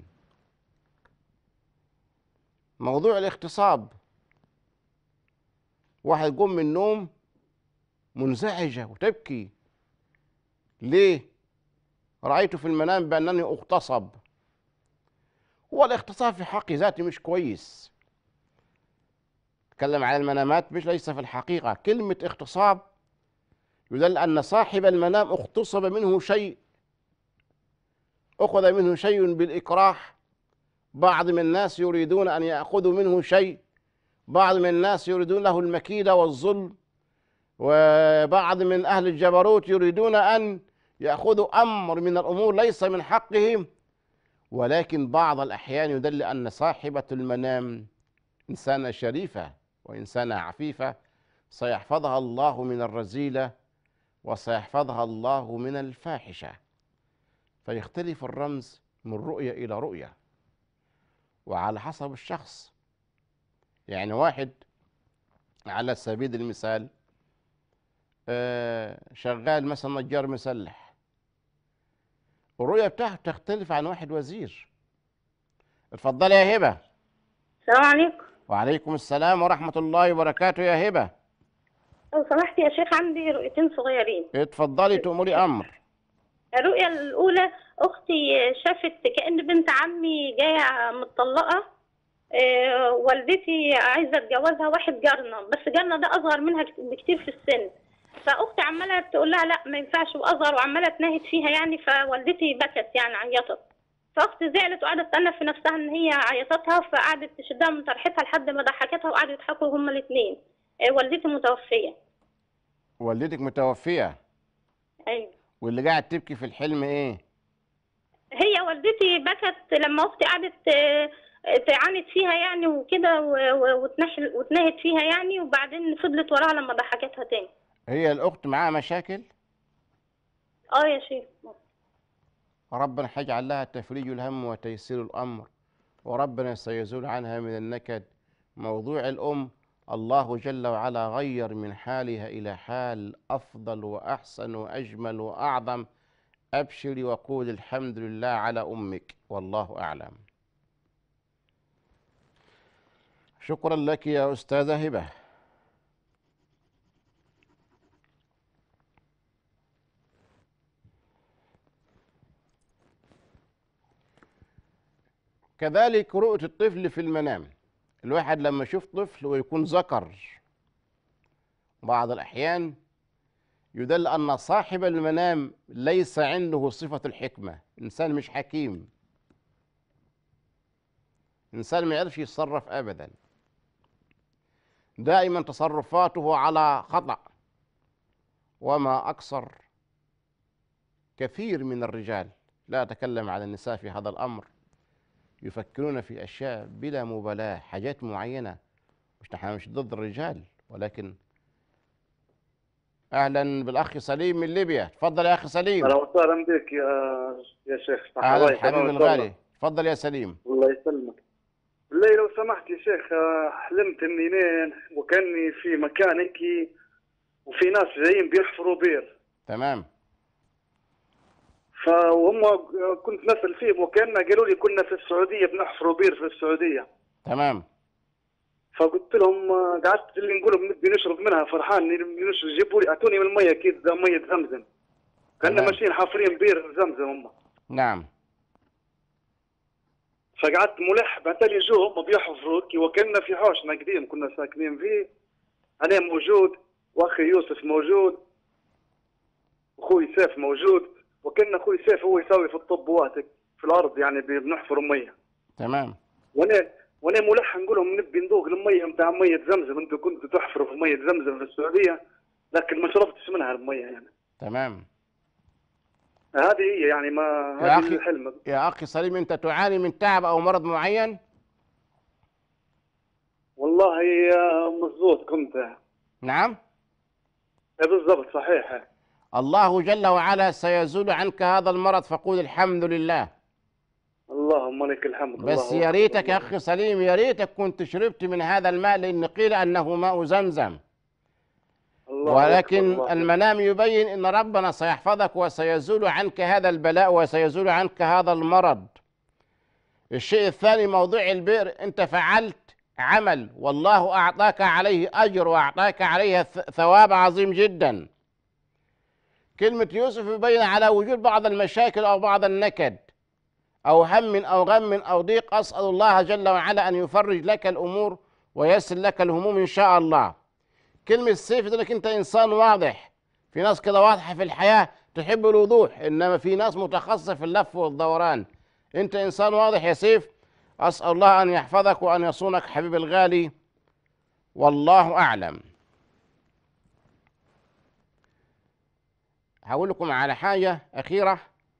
موضوع الاغتصاب واحد يقوم من النوم منزعجة وتبكي ليه؟ رأيت في المنام بأنني أغتصب هو الاغتصاب في حق ذاته مش كويس تكلم عن المنامات مش ليس في الحقيقة كلمة اغتصاب يدل أن صاحب المنام اغتصب منه شيء أخذ منه شيء بالإكراه بعض من الناس يريدون أن يأخذوا منه شيء بعض من الناس يريدون له المكيدة والظلم وبعض من أهل الجبروت يريدون أن يأخذوا أمر من الأمور ليس من حقهم ولكن بعض الأحيان يدل أن صاحبة المنام إنسانة شريفة وإنسانة عفيفة سيحفظها الله من الرذيلة وسيحفظها الله من الفاحشة فيختلف الرمز من رؤية إلى رؤية وعلى حسب الشخص يعني واحد على سبيل المثال آه، شغال مثلا نجار مسلح الرؤية بتاعته تختلف عن واحد وزير اتفضلي يا هبة السلام عليكم وعليكم السلام ورحمة الله وبركاته يا هبة لو سمحت يا شيخ عندي رؤيتين صغيرين اتفضلي تأمري أمر الرؤية الأولى أختي شافت كأن بنت عمي جاية متطلقة آه، والدتي عايزة تجوزها واحد جارنا بس جارنا ده أصغر منها كت- بكتير في السن فأختي عمالة تقول لها لا ما ينفعش وأصغر وعمالة تنهد فيها يعني فوالدتي بكت يعني عيطت فأختي زعلت وقعدت تأنف في نفسها إن هي عيطتها فقعدت تشدها من طرحتها لحد ما ضحكتها وقعدوا يضحكوا هما الاتنين آه، والدتي متوفية والدتك متوفية أيوة واللي قاعد تبكي في الحلم ايه هي والدتي بكت لما اختي قعدت آه، تعاند فيها يعني وكده و- و- وتنحل وتنهد فيها يعني وبعدين فضلت وراها لما ضحكتها تاني هي الأخت معاها مشاكل اه يا شيخ ربنا هيجعل لها تفريج الهم وتيسير الأمر وربنا سيزول عنها من النكد موضوع الأم الله جل وعلا غير من حالها إلى حال أفضل وأحسن وأجمل وأعظم أبشري وقول الحمد لله على أمك والله أعلم شكرا لك يا أستاذة هبة كذلك رؤية الطفل في المنام الواحد لما يشوف طفل ويكون ذكر بعض الأحيان يدل أن صاحب المنام ليس عنده صفة الحكمة إنسان مش حكيم إنسان ما يعرفش يتصرف أبدا دائما تصرفاته على خطأ وما أكثر كثير من الرجال لا أتكلم عن النساء في هذا الأمر يفكرون في اشياء بلا مبالاه حاجات معينه مش نحن مش ضد الرجال ولكن اهلا بالاخ سليم من ليبيا تفضل يا اخي سليم اهلا وسهلا بك يا يا شيخ اهلا مرحبا. حبيبي تمام الغالي تفضل يا سليم الله يسلمك بالله لو سمحت يا شيخ آه، حلمت اني نين وكاني في مكان هيك وفي ناس جايين بيحفروا بير تمام فهم كنت نسال فيهم وكان قالوا لي كنا في السعوديه بنحفروا بير في السعوديه تمام فقلت لهم آه، قعدت اللي نقول لهم نبي نشرب منها فرحان نبي نشرب جيبوا لي اعطوني من الميه كيس ده ميه زمزم كنا تمام. ماشيين حافرين بير زمزم هم نعم فقعدت ملح بعتلي جو هم بيحفروا هيك وكنا في حوشنا قديم كنا ساكنين فيه انا موجود واخي يوسف موجود اخوي سيف موجود وكنا اخوي سيف هو يسوي في الطبوات هيك في الارض يعني بنحفر ميه تمام وانا وانا ملح نقول لهم نبي نذوق الميه نتاع ميه زمزم انتم كنتوا تحفروا في ميه زمزم في السعوديه لكن ما شربتش منها الميه يعني تمام هذه هي يعني ما يا هذه أخي. الحلم يا اخي سليم انت تعاني من تعب او مرض معين والله آه، مزبوط كنت نعم إيه بالضبط صحيح الله جل وعلا سيزول عنك هذا المرض فقول الحمد لله اللهم لك الحمد بس الله يا ريتك يا أكبر. اخي سليم يا ريتك كنت شربت من هذا الماء لان قيل انه ماء زمزم الله ولكن أكبر، الله المنام يبين ان ربنا سيحفظك وسيزول عنك هذا البلاء وسيزول عنك هذا المرض الشيء الثاني موضوع البئر انت فعلت عمل والله اعطاك عليه اجر واعطاك عليه ث- ثواب عظيم جدا كلمة يوسف يبين على وجود بعض المشاكل او بعض النكد او هم او غم او ضيق اسال الله جل وعلا ان يفرج لك الامور ويسر لك الهموم ان شاء الله كلمة سيف يقول لك أنت إنسان واضح في ناس كده واضحة في الحياة تحب الوضوح إنما في ناس متخصصة في اللف والدوران أنت إنسان واضح يا سيف أسأل الله أن يحفظك وأن يصونك حبيب الغالي والله أعلم هقول لكم على حاجة أخيرة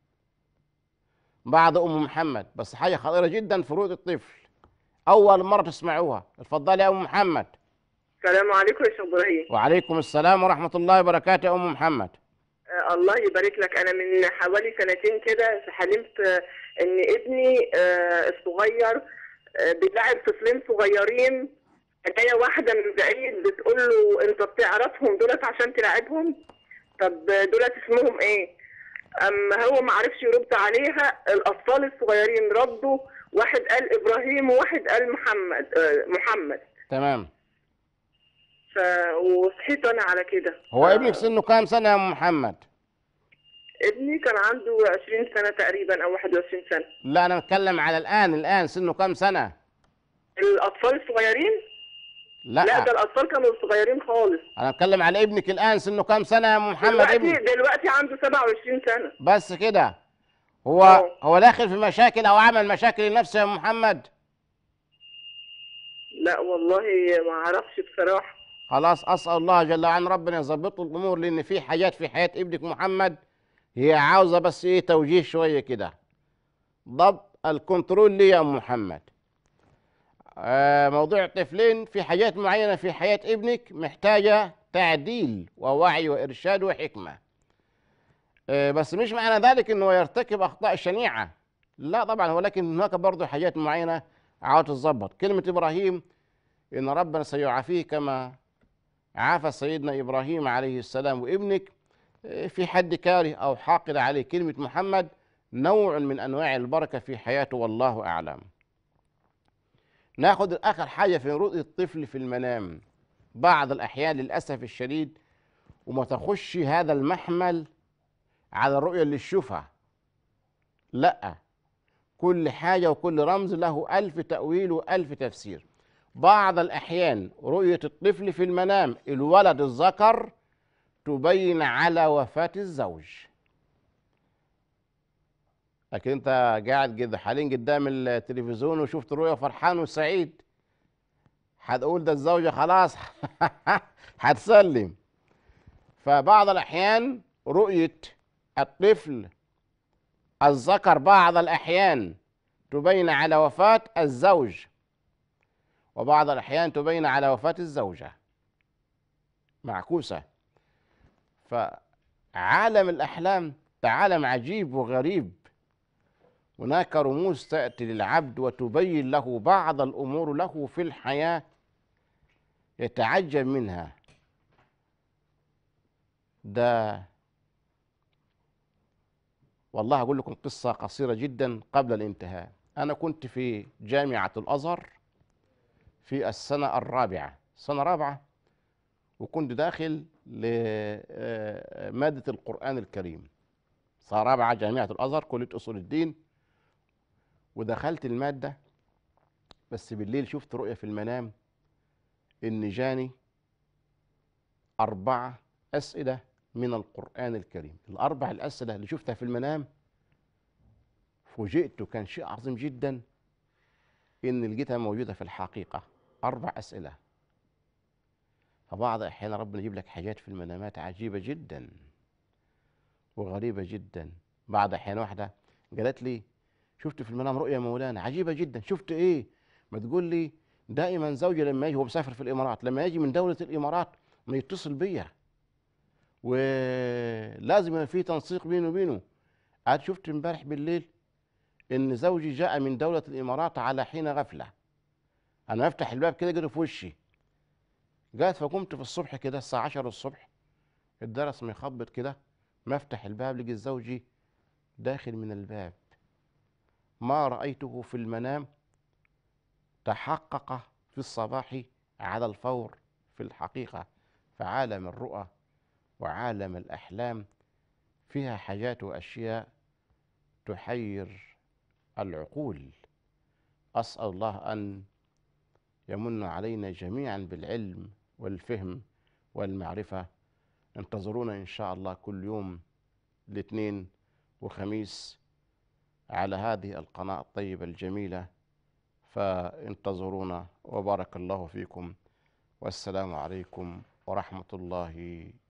بعد أم محمد بس حاجة خطيرة جدا في رؤية الطفل أول مرة تسمعوها اتفضلي يا أم محمد السلام عليكم يا شيخ ابراهيم وعليكم السلام ورحمة الله وبركاته يا أم محمد آه، الله يبارك لك انا من حوالي سنتين كده حلمت آه، ان ابني آه، الصغير آه، بيلعب طفلين صغيرين جايه واحده من بعيد بتقول له انت بتعرفهم دولت عشان تلعبهم طب دولت اسمهم ايه اما هو ما عرفش يرد عليها الاطفال الصغيرين ردوا واحد قال ابراهيم وواحد قال محمد آه، محمد تمام ف... وصحيت انا على كده هو ابنك سنه كام سنة يا أم محمد؟ ابني كان عنده 20 سنه تقريبا او 21 سنه لا أنا بتكلم على الآن الآن سنه كام سنة؟ الاطفال الصغيرين لا, لا ده الاطفال كانوا صغيرين خالص أنا بتكلم على ابنك الآن سنه كام سنة يا أم محمد دلوقتي ابنك؟ دلوقتي عنده 27 سنه بس كده هو أه. هو داخل في مشاكل أو عمل مشاكل لنفسه يا أم محمد؟ لا والله ما اعرفش بصراحه خلاص اسال الله جل وعلا ربنا يظبط له الامور لان في حاجات في حياه ابنك محمد هي عاوزه بس ايه توجيه شويه كده ضبط الكنترول لي يا ام محمد آه موضوع الطفلين في حاجات معينه في حياه ابنك محتاجه تعديل ووعي وارشاد وحكمه آه بس مش معنى ذلك انه يرتكب اخطاء شنيعه لا طبعا ولكن هناك برضه حاجات معينه عاوز تظبط كلمه ابراهيم ان ربنا سيعافيه كما عافى سيدنا ابراهيم عليه السلام وابنك إيه، في حد كاره او حاقد عليه كلمه محمد نوع من انواع البركه في حياته والله اعلم. ناخد اخر حاجه في رؤيه الطفل في المنام بعض الاحيان للاسف الشديد وما تخش هذا المحمل على الرؤيه اللي تشوفها. لا كل حاجه وكل رمز له الف تاويل والف تفسير. بعض الأحيان رؤية الطفل في المنام الولد الذكر تبين على وفاة الزوج لكن انت قاعد كده حاليا قدام التلفزيون وشفت رؤية فرحان وسعيد هتقول ده الزوجة خلاص هتسلم فبعض الأحيان رؤية الطفل الذكر بعض الأحيان تبين على وفاة الزوج وبعض الأحيان تبين على وفاة الزوجة معكوسة فعالم الأحلام ده عالم عجيب وغريب هناك رموز تأتي للعبد وتبين له بعض الأمور له في الحياة يتعجب منها ده والله أقول لكم قصة قصيرة جدا قبل الانتهاء أنا كنت في جامعة الأزهر في السنة الرابعة سنة رابعة وكنت داخل لمادة القرآن الكريم سنة رابعة جامعة الأزهر كلية أصول الدين ودخلت المادة بس بالليل شفت رؤية في المنام إن جاني أربعة أسئلة من القرآن الكريم الأربع الأسئلة اللي شفتها في المنام فوجئت كان شيء عظيم جدا إن لقيتها موجودة في الحقيقة أربع أسئلة فبعض الأحيان ربنا يجيب لك حاجات في المنامات عجيبة جدا وغريبة جدا بعض الأحيان واحدة قالت لي شفت في المنام رؤيا مولانا عجيبة جدا شفت إيه ما تقول لي دائما زوجي لما يجي هو مسافر في الإمارات لما يجي من دولة الإمارات ما يتصل بيا ولازم يبقى في تنسيق بينه وبينه قعدت شفت امبارح بالليل ان زوجي جاء من دولة الامارات على حين غفلة انا افتح الباب كده جري في وشي قالت فقمت في الصبح كده الساعة 10 الصبح الجرس مخبط كده ما افتح الباب لقيت زوجي داخل من الباب ما رأيته في المنام تحقق في الصباح على الفور في الحقيقة فعالم الرؤى وعالم الأحلام فيها حاجات وأشياء تحير العقول أسأل الله أن يمن علينا جميعا بالعلم والفهم والمعرفة انتظرونا إن شاء الله كل يوم الاثنين وخميس على هذه القناة الطيبة الجميلة فانتظرونا وبارك الله فيكم والسلام عليكم ورحمة الله